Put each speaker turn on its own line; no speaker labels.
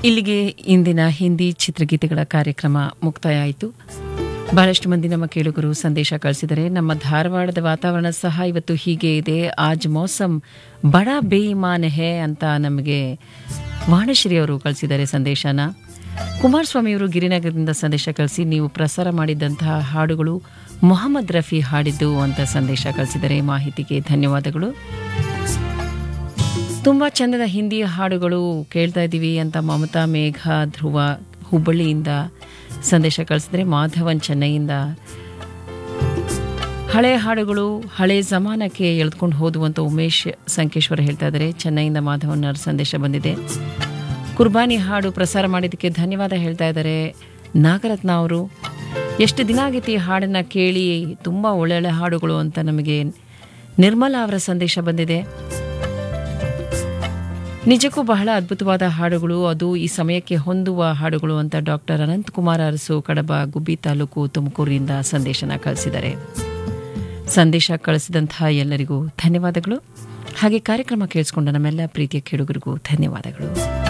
ಇಲ್ಲಿಗೆ ಇಂದಿನ ಹಿಂದಿ ಚಿತ್ರಗೀತೆಗಳ ಕಾರ್ಯಕ್ರಮ ಮುಕ್ತಾಯ ಆಯಿತು ಬಹಳಷ್ಟು ಮಂದಿ ನಮ್ಮ ಕೇಳುಗರು ಸಂದೇಶ ಕಳಿಸಿದರೆ ನಮ್ಮ ಧಾರವಾಡದ ವಾತಾವರಣ ಸಹ ಇವತ್ತು ಹೀಗೆ ಇದೆ ಆಜ್ ಮೌಸಮ್ ಬಡಾ ಬೇಯಿಮಾನ್ ಹೇ ಅಂತ ನಮಗೆ ವಾಣಶ್ರೀ ಅವರು ಕಳಿಸಿದ್ದಾರೆ ಸಂದೇಶನ ಕುಮಾರಸ್ವಾಮಿಯವರು ಗಿರಿನಗರದಿಂದ ಸಂದೇಶ ಕಳಿಸಿ ನೀವು ಪ್ರಸಾರ ಮಾಡಿದ್ದಂತಹ ಹಾಡುಗಳು ಮೊಹಮ್ಮದ್ ರಫಿ ಹಾಡಿದ್ದು ಅಂತ ಸಂದೇಶ ಕಳಿಸಿದರೆ ಮಾಹಿತಿಗೆ ಧನ್ಯವಾದಗಳು ತುಂಬ ಚಂದದ ಹಿಂದಿ ಹಾಡುಗಳು ಕೇಳ್ತಾ ಇದ್ದೀವಿ ಅಂತ ಮಮತಾ ಮೇಘ ಧ್ರುವ ಹುಬ್ಬಳ್ಳಿಯಿಂದ ಸಂದೇಶ ಕಳಿಸಿದ್ರೆ ಮಾಧವನ್ ಚೆನ್ನೈಯಿಂದ ಹಳೆ ಹಾಡುಗಳು ಹಳೆ ಜಮಾನಕ್ಕೆ ಎಳೆದುಕೊಂಡು ಹೋದುವಂತ ಉಮೇಶ್ ಸಂಕೇಶ್ವರ ಹೇಳ್ತಾ ಇದ್ದಾರೆ ಚೆನ್ನೈಯಿಂದ ಮಾಧವನ್ ಅವ್ರ ಸಂದೇಶ ಬಂದಿದೆ ಕುರ್ಬಾನಿ ಹಾಡು ಪ್ರಸಾರ ಮಾಡಿದ್ದಕ್ಕೆ ಧನ್ಯವಾದ ಹೇಳ್ತಾ ಇದ್ದಾರೆ ನಾಗರತ್ನ ಅವರು ಎಷ್ಟು ದಿನ ಆಗೈತಿ ಈ ಹಾಡನ್ನ ಕೇಳಿ ತುಂಬ ಒಳ್ಳೊಳ್ಳೆ ಹಾಡುಗಳು ಅಂತ ನಮಗೆ ನಿರ್ಮಲಾ ಅವರ ಸಂದೇಶ ಬಂದಿದೆ ನಿಜಕ್ಕೂ ಬಹಳ ಅದ್ಭುತವಾದ ಹಾಡುಗಳು ಅದು ಈ ಸಮಯಕ್ಕೆ ಹೊಂದುವ ಹಾಡುಗಳು ಅಂತ ಡಾಕ್ಟರ್ ಅನಂತಕುಮಾರ್ ಅರಸು ಕಡಬ ಗುಬ್ಬಿ ತಾಲೂಕು ತುಮಕೂರಿನಿಂದ ಸಂದೇಶನ ಕಳಿಸಿದ್ದಾರೆ ಸಂದೇಶ ಕಳಿಸಿದಂತಹ ಎಲ್ಲರಿಗೂ ಧನ್ಯವಾದಗಳು ಹಾಗೆ ಕಾರ್ಯಕ್ರಮ ಕೇಳಿಸ್ಕೊಂಡ ನಮ್ಮೆಲ್ಲ ಪ್ರೀತಿಯ ಕೇಳುಗರಿಗೂ ಧನ್ಯವಾದಗಳು